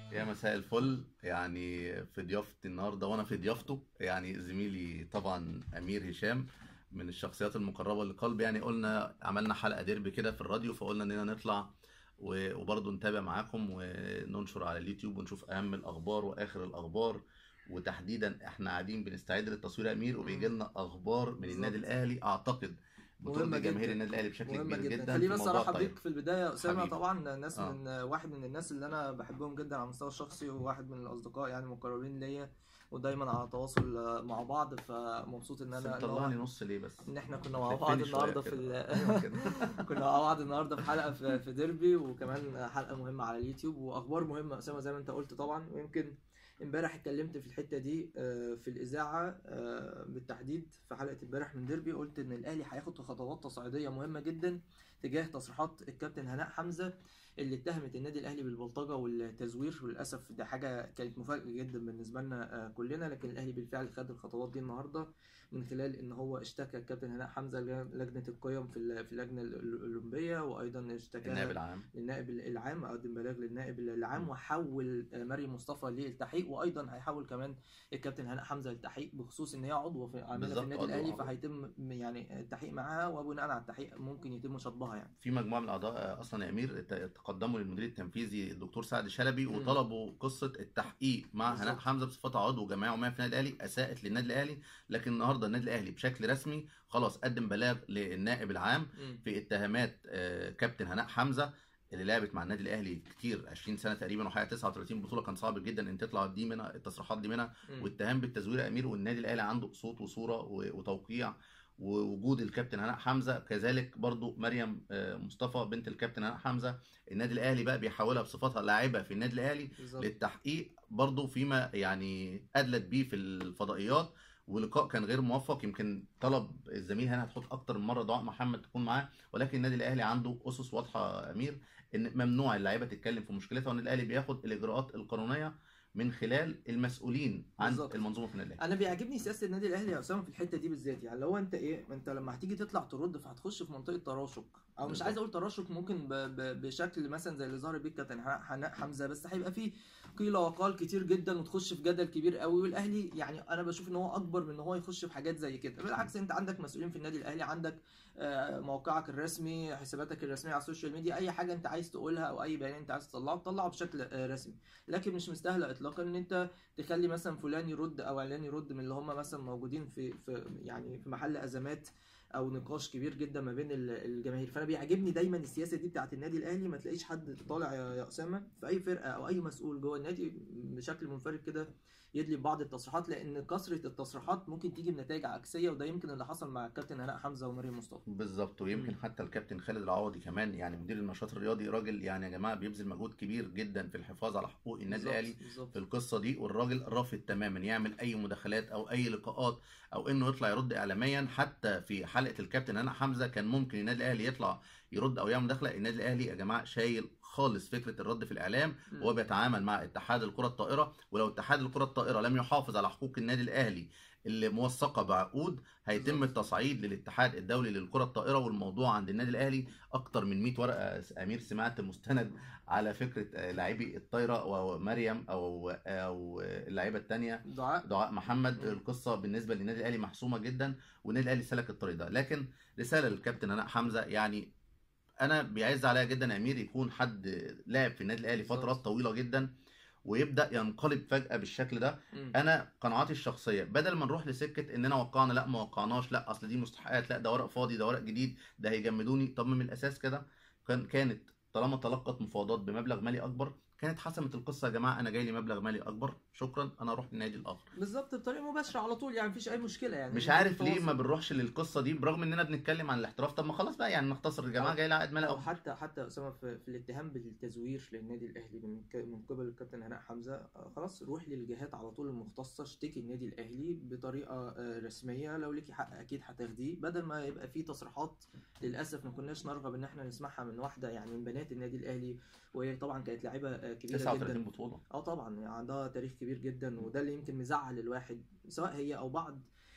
يا مساء الفل يعني في ضيافتي النهارده وانا في ضيافته يعني زميلي طبعا امير هشام من الشخصيات المقربه للقلب يعني قلنا عملنا حلقه ديربي كده في الراديو فقلنا اننا نطلع و- وبرضه نتابع معاكم وننشر على اليوتيوب ونشوف اهم الاخبار واخر الاخبار وتحديدا احنا قاعدين بنستعد للتصوير يا امير وبيجي لنا اخبار من النادي بالظبط. الاهلي اعتقد مهمة بترضي جماهير جدا. النادي الاهلي بشكل مهمة كبير جدا جدا خليني في بس موضوع ارحب طيب. بيك في البدايه يا اسامه حبيبي. طبعا ناس آه. من واحد من الناس اللي انا بحبهم جدا على المستوى الشخصي وواحد من الاصدقاء يعني مقربين ليا ودايما على تواصل آه، مع بعض فمبسوط ان بس انا إن هو- طلعني نص ليه بس ان احنا كنا مع خفني بعض شوية النهارده كده. في ال- أيوة كده. كنا مع بعض النهارده في حلقه في, في ديربي وكمان حلقه مهمه على اليوتيوب واخبار مهمه يا اسامه زي ما انت قلت طبعا ويمكن امبارح اتكلمت في الحته دي آه، في الاذاعه آه، بالتحديد في حلقه امبارح من ديربي قلت ان الاهلي هياخد خطوات تصعيديه مهمه جدا تجاه تصريحات الكابتن هناء حمزه اللي اتهمت النادي الاهلي بالبلطجه والتزوير وللاسف ده حاجه كانت مفاجاه جدا بالنسبه لنا آه، كلنا لكن الاهلي بالفعل خد الخطوات دي النهارده من خلال ان هو اشتكى الكابتن هناء حمزه لجنه القيم في ال- في اللجنه ال- الاولمبيه وايضا اشتكى النائب العام للنائب العام قدم بلاغ للنائب العام وحول آه، مريم مصطفى للتحقيق وايضا هيحول كمان الكابتن هناء حمزه للتحقيق بخصوص ان هي عضو في عامله في بالظبط، النادي عضو- الاهلي عضو. فهيتم يعني التحقيق معاها وبناء على التحقيق ممكن يتم شطبها يعني في مجموعه من الاعضاء اصلا يا امير ت- تقدموا للمدير التنفيذي الدكتور سعد شلبي مم. وطلبوا قصه التحقيق مع بالظبط. هناء حمزه بصفته عضو جمعيه عموميه في النادي الاهلي اساءت للنادي الاهلي لكن النهارده النادي الاهلي بشكل رسمي خلاص قدم بلاغ للنائب العام مم. في اتهامات آه، كابتن هناء حمزه اللي لعبت مع النادي الاهلي كتير 20 سنه تقريبا وحققت 39 بطوله كان صعب جدا ان تطلع دي منها التصريحات دي منها مم. واتهام بالتزوير يا امير والنادي الاهلي عنده صوت وصوره و- وتوقيع ووجود الكابتن هناء حمزه كذلك برضو مريم آه، مصطفى بنت الكابتن هناء حمزه النادي الاهلي بقى بيحولها بصفتها لاعبه في النادي الاهلي بالظبط للتحقيق برضو فيما يعني ادلت بيه في الفضائيات ولقاء كان غير موفق يمكن طلب الزميل هنا هتحط اكتر من مره دعاء محمد تكون معاه ولكن النادي الاهلي عنده اسس واضحه يا امير ان ممنوع اللعيبه تتكلم في مشكلتها وان الاهلي بياخد الاجراءات القانونيه من خلال المسؤولين عن بالظبط. المنظومه في النادي الاهلي انا بيعجبني سياسه النادي الاهلي يا اسامه في الحته دي بالذات يعني لو انت ايه انت لما هتيجي تطلع ترد فهتخش في منطقه تراشق او مش بالظبط. عايز اقول تراشق ممكن ب... ب... بشكل مثلا زي اللي ظهر بيه كابتن هناء حمزه بس هيبقى فيه قيل وقال كتير جدا وتخش في جدل كبير قوي والاهلي يعني انا بشوف ان هو اكبر من ان هو يخش في حاجات زي كده بالعكس انت عندك مسؤولين في النادي الاهلي عندك آه، موقعك الرسمي حساباتك الرسميه على السوشيال ميديا اي حاجه انت عايز تقولها او اي بيان انت عايز تطلعه تطلعه بشكل آه، رسمي لكن مش مستاهله اطلاقا ان انت تخلي مثلا فلان يرد او علان يرد من اللي هم مثلا موجودين في في يعني في محل ازمات او نقاش كبير جدا ما بين ال- الجماهير فانا بيعجبني دايما السياسه دي بتاعت النادي الاهلي ما تلاقيش حد طالع يا يا اسامه في اي فرقه او اي مسؤول جوه النادي بشكل منفرد كده يدلي بعض التصريحات لان كثره التصريحات ممكن تيجي بنتائج عكسيه وده يمكن اللي حصل مع الكابتن هناء حمزه ومريم مصطفى بالظبط ويمكن مم. حتى الكابتن خالد العوضي كمان يعني مدير النشاط الرياضي راجل يعني يا جماعه بيبذل مجهود كبير جدا في الحفاظ على حقوق النادي بالظبط، الاهلي بالظبط في القصه دي والراجل رافض تماما يعمل اي مداخلات او اي لقاءات او انه يطلع يرد اعلاميا حتى في حلقه الكابتن هنا حمزه كان ممكن النادي الاهلي يطلع يرد او يعمل مداخله النادي الاهلي يا جماعه شايل خالص فكره الرد في الاعلام مم. وهو بيتعامل مع اتحاد الكره الطائره ولو اتحاد الكره الطائره لم يحافظ على حقوق النادي الاهلي اللي موثقه بعقود هيتم بالظبط. التصعيد للاتحاد الدولي للكره الطائره والموضوع عند النادي الاهلي اكتر من 100 ورقه امير سمعت مستند على فكره آه، لاعبي الطايره ومريم او او اللعيبه الثانيه دعاء دعاء محمد مم. القصه بالنسبه للنادي الاهلي محسومه جدا والنادي الاهلي سلك الطريق ده لكن رساله للكابتن هناء حمزه يعني انا بيعز عليا جدا يا امير يكون حد لعب في النادي الاهلي فترات بالظبط. طويله جدا ويبدا ينقلب فجاه بالشكل ده مم. انا قناعاتي الشخصيه بدل ما نروح لسكه اننا وقعنا لا ما وقعناش لا اصل دي مستحقات لا ده ورق فاضي ده ورق جديد ده هيجمدوني طب ما من الاساس كده كان كانت طالما تلقت مفاوضات بمبلغ مالي اكبر كانت حسمت القصه يا جماعه انا جاي لي مبلغ مالي اكبر شكرا انا اروح للنادي الاخر بالظبط بطريقه مباشره على طول يعني مفيش اي مشكله يعني مش عارف ليه تواصل. ما بنروحش للقصه دي برغم اننا بنتكلم عن الاحتراف طب ما خلاص بقى يعني نختصر يا جماعه أو- جاي لي عقد مالي او أكبر. حتى حتى اسامه في, في الاتهام بالتزوير للنادي الاهلي من ك- من قبل الكابتن هناء حمزه آه، خلاص روح للجهات على طول المختصه اشتكي النادي الاهلي بطريقه آه، رسميه لو ليكي حق اكيد هتاخديه بدل ما يبقى في تصريحات للاسف ما كناش نرغب ان احنا نسمعها من واحده يعني من بنات النادي الاهلي وهي طبعا كانت لاعيبه آه، كبيره 39 جدا بطوله اه طبعا يعني عندها تاريخ كبير جدا وده اللي يمكن مزعل الواحد سواء هي او بعض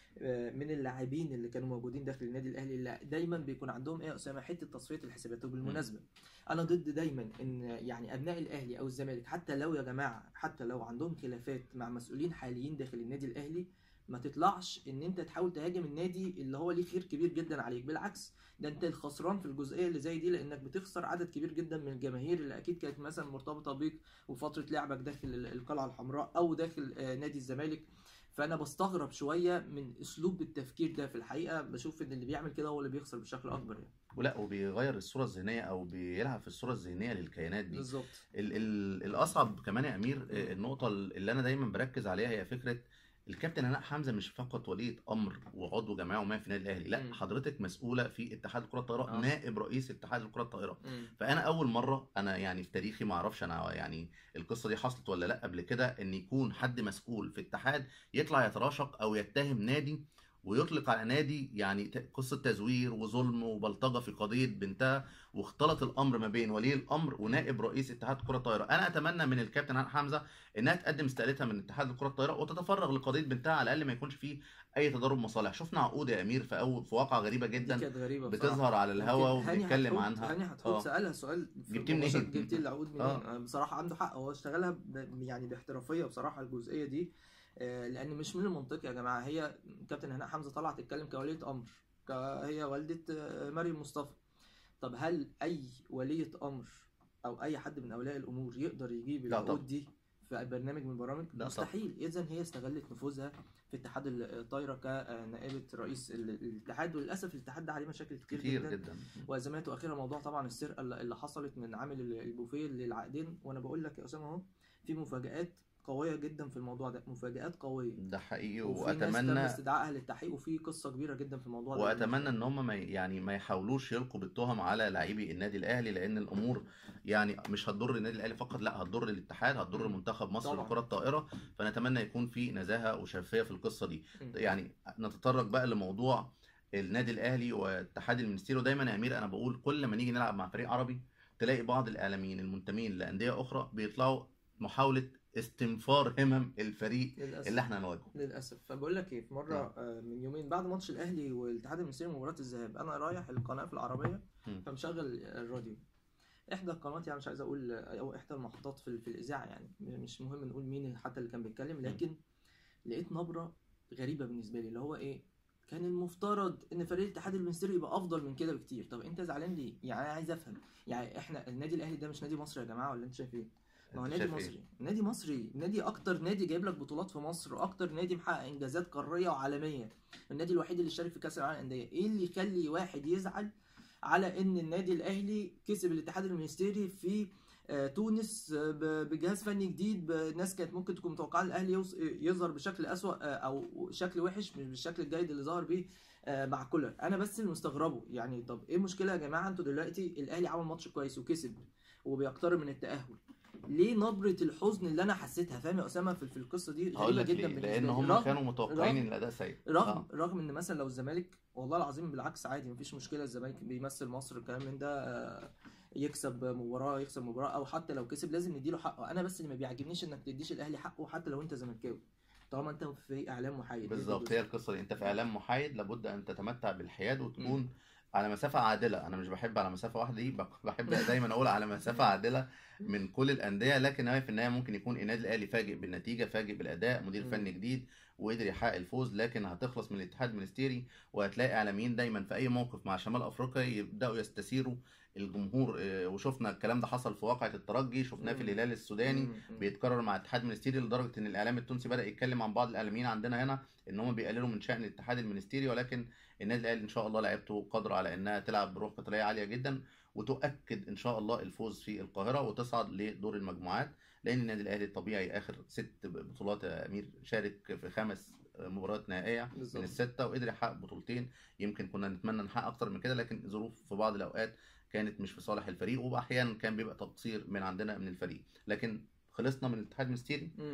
آه، من اللاعبين اللي كانوا موجودين داخل النادي الاهلي اللي دايما بيكون عندهم ايه يا اسامه حته تصفيه الحسابات وبالمناسبه انا ضد دايما ان يعني ابناء الاهلي او الزمالك حتى لو يا جماعه حتى لو عندهم خلافات مع مسؤولين حاليين داخل النادي الاهلي ما تطلعش ان انت تحاول تهاجم النادي اللي هو ليه خير كبير جدا عليك بالعكس ده انت الخسران في الجزئيه اللي زي دي لانك بتخسر عدد كبير جدا من الجماهير اللي اكيد كانت مثلا مرتبطه بيك وفتره لعبك داخل القلعه الحمراء او داخل آه، نادي الزمالك فانا بستغرب شويه من اسلوب التفكير ده في الحقيقه بشوف ان اللي بيعمل كده هو اللي بيخسر بشكل اكبر يعني ولا وبيغير الصوره الذهنيه او بيلعب في الصوره الذهنيه للكيانات دي بالظبط ال ال الاصعب كمان يا امير آه، النقطه اللي انا دايما بركز عليها هي فكره الكابتن هناء حمزه مش فقط ولية امر وعضو جمعيه عموميه في النادي الاهلي لا مم. حضرتك مسؤوله في اتحاد الكره الطائره آه. نائب رئيس اتحاد الكره الطائره مم. فانا اول مره انا يعني في تاريخي ما اعرفش انا يعني القصه دي حصلت ولا لا قبل كده ان يكون حد مسؤول في اتحاد يطلع يتراشق او يتهم نادي ويطلق على نادي يعني ت- قصه تزوير وظلم وبلطجه في قضيه بنتها واختلط الامر ما بين ولي الامر ونائب رئيس اتحاد كره الطائره انا اتمنى من الكابتن هاني حمزه انها تقدم استقالتها من اتحاد الكره الطائره وتتفرغ لقضيه بنتها على الاقل ما يكونش فيه اي تضارب مصالح شفنا عقود يا امير في أول في واقعه غريبه دي جدا كانت غريبه بصراحة. بتظهر على الهوا يمكن هاني وبنتكلم حتحوت- عنها هاني آه. حتحوت سالها سؤال في جبتيه مباشرة منين؟ جبتي العقود منين آه. آه. بصراحه عنده حق هو اشتغلها ب... يعني باحترافيه بصراحه الجزئيه دي آه، لان مش من المنطق يا جماعه هي كابتن هناء حمزه طلعت تتكلم كوليه امر ك... هي والده آه، مريم مصطفى طب هل اي وليه امر او اي حد من اولياء الامور يقدر يجيب لا طبعا. العقود دي في برنامج من البرامج لا مستحيل اذا هي استغلت نفوذها في اتحاد الطايره كنائبه رئيس ال- الاتحاد وللاسف الاتحاد ده عليه مشاكل كتير, كتير جدا جدا وازمات واخيرا موضوع طبعا السرقه اللي اللي حصلت من عامل ال- البوفيه للعقدين وانا بقول لك يا اسامه اهو في مفاجات قويه جدا في الموضوع ده مفاجات قويه ده حقيقي وفي ناس تم واتمنى استدعائها للتحقيق وفي قصه كبيره جدا في الموضوع ده واتمنى ان هم ما ي- يعني ما يحاولوش يلقوا بالتهم على لاعبي النادي الاهلي لان الامور يعني مش هتضر النادي الاهلي فقط لا هتضر الاتحاد هتضر مم. منتخب مصر طبعا. للكره الطائره فنتمنى يكون في نزاهه وشفافيه في القصه دي مم. يعني نتطرق بقى لموضوع النادي الاهلي والاتحاد المنستيري ودايما يا امير انا بقول كل ما نيجي نلعب مع فريق عربي تلاقي بعض الاعلاميين المنتمين لانديه اخرى بيطلعوا محاوله استنفار همم الفريق للاسف اللي احنا هنواجهه للاسف فبقول لك ايه في مره آه، من يومين بعد ماتش الاهلي والاتحاد المصري مباراه الذهاب انا رايح القناه في العربيه مم. فمشغل الراديو احدى القنوات يعني مش عايز اقول او احدى المحطات في, في الاذاعه يعني مش مهم نقول مين حتى اللي كان بيتكلم لكن لقيت نبره غريبه بالنسبه لي اللي هو ايه كان المفترض ان فريق الاتحاد المصري يبقى افضل من كده بكتير طب انت زعلان ليه يعني انا عايز افهم يعني احنا النادي الاهلي ده مش نادي مصري يا جماعه ولا انت شايف ايه ما هو أنت نادي شايف إيه؟ مصري نادي مصري نادي اكتر نادي جايب لك بطولات في مصر واكتر نادي محقق انجازات قاريه وعالميه النادي الوحيد اللي شارك في كاس العالم للانديه ايه اللي يخلي واحد يزعل على ان النادي الاهلي كسب الاتحاد المنستيري في آه، تونس آه، ب- بجهاز فني جديد ب- الناس كانت ممكن تكون متوقعه الاهلي يوص- يظهر بشكل اسوأ آه، او شكل وحش مش بالشكل الجيد اللي ظهر بيه آه، مع كولر انا بس اللي مستغربه يعني طب ايه المشكله يا جماعه انتوا دلوقتي الاهلي عمل ماتش كويس وكسب وبيقترب من التاهل ليه نبره الحزن اللي انا حسيتها فاهم يا اسامه في في القصه دي هقول غريبه لك جدا ليه بالنسبه لان لي هم رغم- كانوا متوقعين رغم- ان الاداء سيء رغم آه. رغم ان مثلا لو الزمالك والله العظيم بالعكس عادي مفيش مشكله الزمالك بيمثل مصر الكلام من ده آه، يكسب مباراه يخسر مباراه او حتى لو كسب لازم نديله حقه انا بس اللي ما بيعجبنيش انك تديش الاهلي حقه حتى لو انت زملكاوي طالما انت في اعلام محايد بالظبط هي القصه دي انت في اعلام محايد لابد ان تتمتع بالحياد وتكون على مسافه عادله انا مش بحب على مسافه واحده دي بق- بحب دايما اقول على مسافه عادله من كل الانديه لكن هي في النهايه ممكن يكون النادي الاهلي فاجئ بالنتيجه فاجئ بالاداء مدير مم. فني جديد وقدر يحقق الفوز لكن هتخلص من الاتحاد المنستيري وهتلاقي اعلاميين دايما في اي موقف مع شمال افريقيا يبداوا يستثيروا الجمهور آه، وشفنا الكلام ده حصل في واقعه الترجي شفناه في مم. الهلال السوداني بيتكرر مع الاتحاد المنستيري لدرجه ان الاعلام التونسي بدا يتكلم عن بعض الاعلاميين عندنا هنا ان هم بيقللوا من شان الاتحاد المنستيري ولكن النادي الاهلي ان شاء الله لعيبته قادره على انها تلعب بروح قتاليه عاليه جدا وتؤكد ان شاء الله الفوز في القاهره وتصعد لدور المجموعات لان النادي الاهلي طبيعي اخر ست بطولات يا امير شارك في خمس مباريات نهائيه من بالظبط السته وقدر يحقق بطولتين يمكن كنا نتمنى نحقق اكتر من كده لكن ظروف في بعض الاوقات كانت مش في صالح الفريق واحيانا كان بيبقى تقصير من عندنا من الفريق لكن خلصنا من الاتحاد المنستيري مم.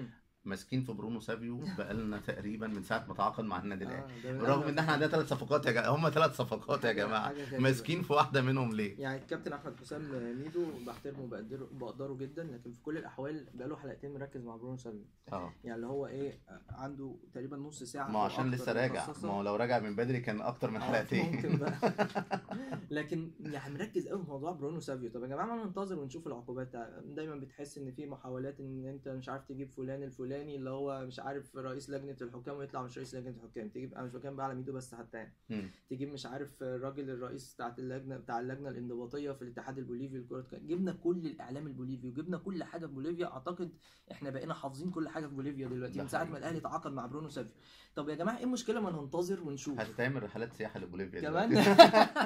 ماسكين في برونو سافيو بقالنا تقريبا من ساعه ما تعاقد مع النادي الاهلي آه، ده من رغم قبل ان احنا عندنا ثلاث صفقات يا جماعه هم ثلاث صفقات يا حاجة- جماعه حاجة غريبة. ماسكين في واحده منهم ليه يعني الكابتن احمد حسام ميدو بحترمه وبقدره بقدره جدا لكن في كل الاحوال بقاله حلقتين مركز مع برونو سافيو اه يعني اللي هو ايه عنده تقريبا نص ساعه ما هو أو عشان أكتر لسه راجع مخصصة. ما هو لو راجع من بدري كان اكتر من آه، حلقتين ممكن بقى لكن يعني مركز قوي في موضوع برونو سافيو طب يا جماعه ما ننتظر ونشوف العقوبات دايما بتحس ان في محاولات ان انت مش عارف تجيب فلان الفلاني اللي هو مش عارف رئيس لجنه الحكام ويطلع مش رئيس لجنه الحكام تجيب انا مش بتكلم بقى على ميدو بس حتى يعني مم. تجيب مش عارف الراجل الرئيس بتاعت اللجنه بتاع اللجنه الانضباطيه في الاتحاد البوليفي لكره القدم جبنا كل الاعلام البوليفي وجبنا كل حاجه في بوليفيا اعتقد احنا بقينا حافظين كل حاجه في بوليفيا دلوقتي ده من ساعه حقيقي. ما الاهلي تعاقد مع برونو سافيو طب يا جماعه ايه المشكله ما ننتظر ونشوف هتتعمل رحلات سياحه لبوليفيا كمان دلوقتي.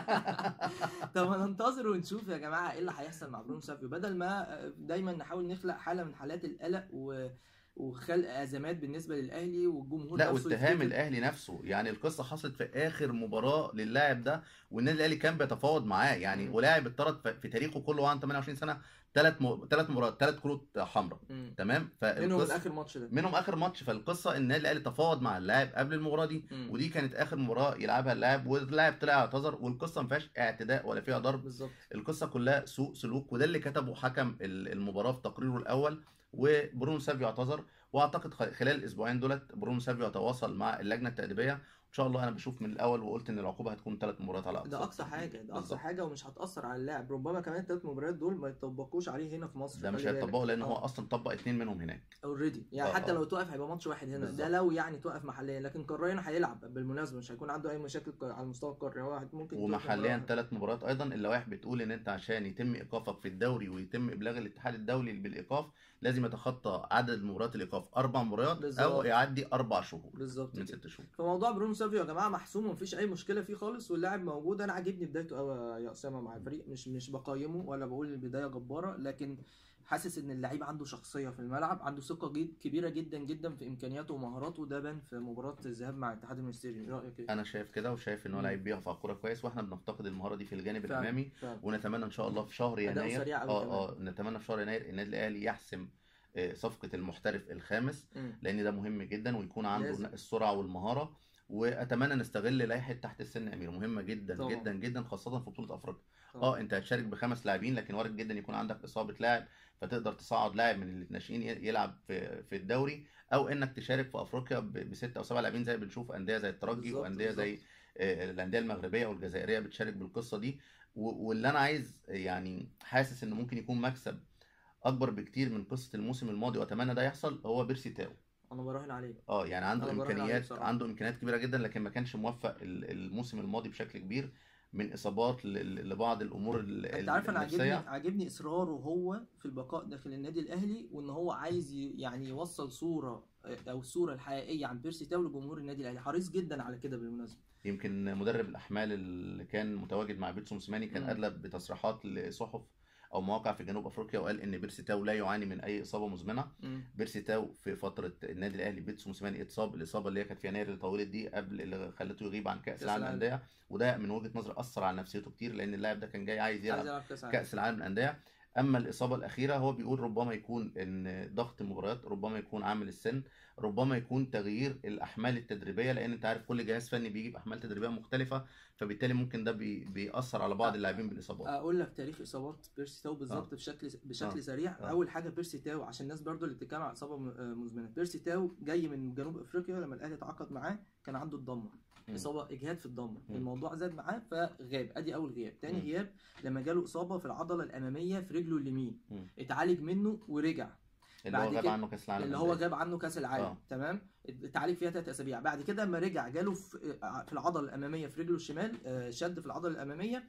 طب ما ننتظر ونشوف يا جماعه ايه اللي هيحصل مع برونو سافيو بدل ما دايما نحاول نخلق حاله من حالات القلق و... وخلق ازمات بالنسبه للاهلي والجمهور لا نفسه واتهام يفتكر- الاهلي نفسه يعني القصه حصلت في اخر مباراه للاعب ده والنادي الاهلي كان بيتفاوض معاه يعني مم. ولاعب اتطرد في- في تاريخه كله وهو عنده 28 سنه ثلاث م... ثلاث مباريات ثلاث كروت حمراء مم. تمام منهم فالقصه الاخر ماتش ده منهم اخر ماتش فالقصه ان النادي الاهلي تفاوض مع اللاعب قبل المباراه دي مم. ودي كانت اخر مباراه يلعبها اللاعب واللاعب طلع اعتذر والقصه ما فيهاش اعتداء ولا فيها ضرب بالظبط القصه كلها سوء سلوك وده اللي كتبه حكم ال- المباراه في تقريره الاول وبرونو سافيو اعتذر واعتقد خ- خلال الاسبوعين دولت برونو سافيو يتواصل مع اللجنه التاديبيه ان شاء الله انا بشوف من الاول وقلت ان العقوبه هتكون ثلاث مباريات على اقصى ده اقصى حاجه ده اقصى بالظبط. حاجه ومش هتاثر على اللاعب ربما كمان الثلاث مباريات دول ما يطبقوش عليه هنا في مصر ده مش هيطبقه لان هو اصلا طبق اثنين منهم هناك اوريدي يعني آه، حتى آه. لو توقف هيبقى ماتش واحد هنا بالظبط. ده لو يعني توقف محليا لكن قاريا هيلعب بالمناسبه مش هيكون عنده اي مشاكل ق- على المستوى القاري هو ممكن توقف ومحليا مباراة. ثلاث مباريات ايضا اللوائح بتقول ان انت عشان يتم ايقافك في الدوري ويتم ابلاغ الاتحاد الدولي بالايقاف لازم يتخطى عدد مباريات الايقاف اربع مباريات او بالظبط. يعدي اربع شهور بالظبط من كده. ست شهور فموضوع برونو سافيو يا جماعه محسوم ومفيش اي مشكله فيه خالص واللاعب موجود انا عاجبني بدايته قوي يا اسامه مع الفريق مش مش بقيمه ولا بقول البدايه جباره لكن حاسس ان اللعيب عنده شخصيه في الملعب عنده ثقه جد كبيره جدا جدا في امكانياته ومهاراته ده بان في مباراه الذهاب مع الاتحاد المنستيري ايه رايك ايه انا شايف كده وشايف ان هو مم. لعيب بيقف على الكوره كويس واحنا بنفتقد المهاره دي في الجانب فعلا، الامامي فعلا. ونتمنى ان شاء الله في شهر أداؤه يناير سريع أوي اه اه نتمنى في شهر يناير النادي الاهلي يحسم آه، صفقه المحترف الخامس مم. لان ده مهم جدا ويكون عنده لازم. السرعه والمهاره واتمنى نستغل لائحه تحت السن يا امير مهمه جدا طبعا. جدا جدا خاصه في بطوله افريقيا طبعا. اه انت هتشارك بخمس لاعبين لكن وارد جدا يكون عندك اصابه لاعب فتقدر تصعد لاعب من الناشئين ي- يلعب في في الدوري او انك تشارك في افريقيا ب- بستة او سبعة لاعبين زي ما بنشوف انديه زي الترجي بالظبط، وانديه زي آه، الانديه المغربيه والجزائريه بتشارك بالقصه دي و- واللي انا عايز يعني حاسس انه ممكن يكون مكسب اكبر بكتير من قصه الموسم الماضي واتمنى ده يحصل هو بيرسي تاو انا براهن عليه اه يعني عنده أنا براهن عليه امكانيات بصراحة. عنده امكانيات كبيره جدا لكن ما كانش موفق ال- الموسم الماضي بشكل كبير من اصابات ل- ل- لبعض الامور ال- انت عارف انا عاجبني النفسيه عاجبني اصراره هو في البقاء داخل النادي الاهلي وان هو عايز ي- يعني يوصل صوره او الصوره الحقيقيه عن بيرسي تاو لجمهور النادي الاهلي حريص جدا على كده بالمناسبه يمكن مدرب الاحمال اللي كان متواجد مع بيتسو موسيماني كان مم. ادلى بتصريحات لصحف او مواقع في جنوب افريقيا وقال ان بيرسي تاو لا يعاني من اي اصابه مزمنه بيرسي تاو في فتره النادي الاهلي بيتسو موسيماني اتصاب الاصابه اللي هي كانت في يناير اللي طولت دي قبل اللي خلته يغيب عن كاس كأس العالم العالم. للانديه وده من وجهه نظري اثر على نفسيته كتير لان اللاعب ده كان جاي عايز عايز يلعب يلعب كاس العالم كاس العالم للانديه اما الاصابه الاخيره هو بيقول ربما يكون ان ضغط المباريات ربما يكون عامل السن ربما يكون تغيير الاحمال التدريبيه لان انت عارف كل جهاز فني بيجيب احمال تدريبيه مختلفه فبالتالي ممكن ده بي بيأثر على بعض آه. اللاعبين بالاصابات اقول لك تاريخ اصابات بيرسي تاو بالظبط بشكل بشكل آه. سريع آه. اول حاجه بيرسي تاو عشان الناس برضو اللي بتتكلم عن اصابه م- آه، مزمنه بيرسي تاو جاي من جنوب افريقيا لما الاهلي تعاقد معاه كان عنده الضمه مم. اصابه اجهاد في الضمه مم. الموضوع زاد معاه فغاب ادي اول غياب تاني مم. غياب لما جاله اصابه في العضله الاماميه في رجله اليمين مم. اتعالج منه ورجع اللي هو بعد غاب كده- عنه كاس العالم اللي هو للأندية. غاب عنه كاس العالم آه. تمام اتعالج فيها ثلاث اسابيع بعد كده لما رجع جاله في في العضله الاماميه في رجله الشمال آه، شد في العضله الاماميه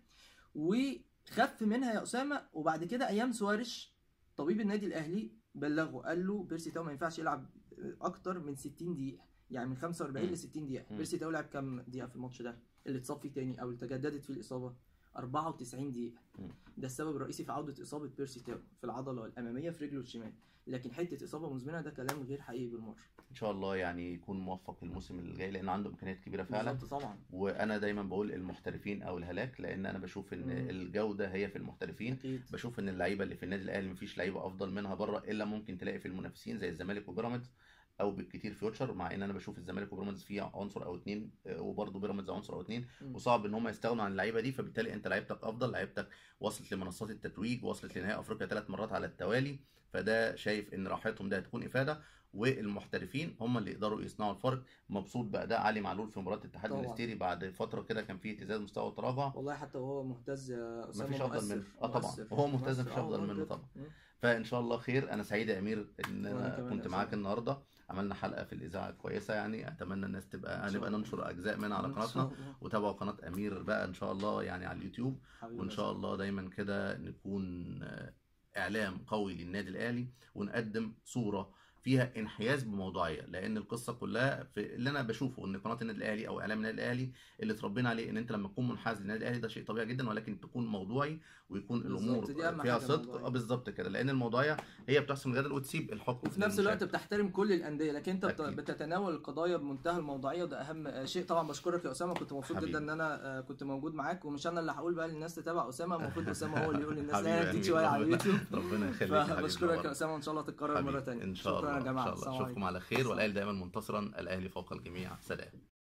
وخف منها يا اسامه وبعد كده ايام سوارش طبيب النادي الاهلي بلغه قال له بيرسي تاو ما ينفعش يلعب اكتر من 60 دقيقه يعني من 45 مم. ل 60 دقيقه مم. بيرسي تاو لعب كام دقيقه في الماتش ده اللي اتصاب فيه تاني او اللي تجددت فيه الاصابه 94 دقيقه مم. ده السبب الرئيسي في عوده اصابه بيرسي تاو في العضله الاماميه في رجله الشمال لكن حته اصابه مزمنه ده كلام غير حقيقي بالمره ان شاء الله يعني يكون موفق الموسم اللي جاي لان عنده امكانيات كبيره فعلا بالظبط طبعا وانا دايما بقول المحترفين او الهلاك لان انا بشوف ان مم. الجوده هي في المحترفين اكيد بشوف ان اللعيبه اللي في النادي الاهلي مفيش لعيبه افضل منها بره الا ممكن تلاقي في المنافسين زي الزمالك وبيراميدز او بالكتير فيوتشر مع ان انا بشوف الزمالك وبيراميدز فيه عنصر او اتنين آه، وبرضه بيراميدز عنصر او اتنين مم. وصعب ان هم يستغنوا عن اللعيبه دي فبالتالي انت لعيبتك افضل لعيبتك وصلت لمنصات التتويج وصلت لنهائي افريقيا ثلاث مرات على التوالي فده شايف ان راحتهم ده هتكون افاده والمحترفين هم اللي يقدروا يصنعوا الفرق مبسوط باداء علي معلول في مباراه الاتحاد طبعاً. المنستيري بعد فتره كده كان فيه اهتزاز مستوى وتراجع والله حتى وهو مهتز يا اسامه مفيش أفضل مؤثر. منه. آه طبعاً. مؤثر. وهو مهتز مؤثر. مفيش آه أفضل والله منه بجد. طبعاً. مم. فان شاء الله خير انا سعيد يا امير ان وأنا انا كمان كنت يا معاك أسامة. النهارده عملنا حلقه في الاذاعه كويسه يعني اتمنى الناس تبقى إن شاء هنبقى الله. ننشر اجزاء منها على إن شاء قناتنا الله. وتابعوا قناه امير بقى ان شاء الله يعني على اليوتيوب حبيبي وان يا شاء أسامة. الله دايما كده نكون آه، اعلام قوي للنادي الاهلي ونقدم صوره فيها انحياز بموضوعيه لان القصه كلها في اللي انا بشوفه ان قناه النادي الاهلي او اعلام النادي الاهلي اللي اتربينا عليه ان انت لما تكون منحاز للنادي الاهلي ده شيء طبيعي جدا ولكن تكون موضوعي ويكون بالظبط، الامور دي أهم فيها حاجة صدق الموضوعية. آه، بالظبط كده لان الموضوعيه هي بتحسم الجدل وتسيب الحكم وفي نفس الوقت للمشاهد. بتحترم كل الانديه لكن انت بت- أكيد. بتتناول القضايا بمنتهى الموضوعيه وده اهم شيء طبعا بشكرك يا اسامه كنت مبسوط حبيبي. جدا ان انا آه، كنت موجود معاك ومش انا اللي هقول بقى للناس تتابع اسامه المفروض اسامه هو اللي يقول للناس حبيبي لا يا جديد أمير، شويه على ربنا- اليوتيوب ربنا يخليك يا حبيبي فبشكرك يا نورنا. اسامه وان شاء الله تتكرر مره حبيبي ثانيه ان شاء شكرا الله يا جماعه ان شاء الله السلام اشوفكم عليكم. على خير والاهلي دايما منتصرا الاهلي فوق الجميع سلام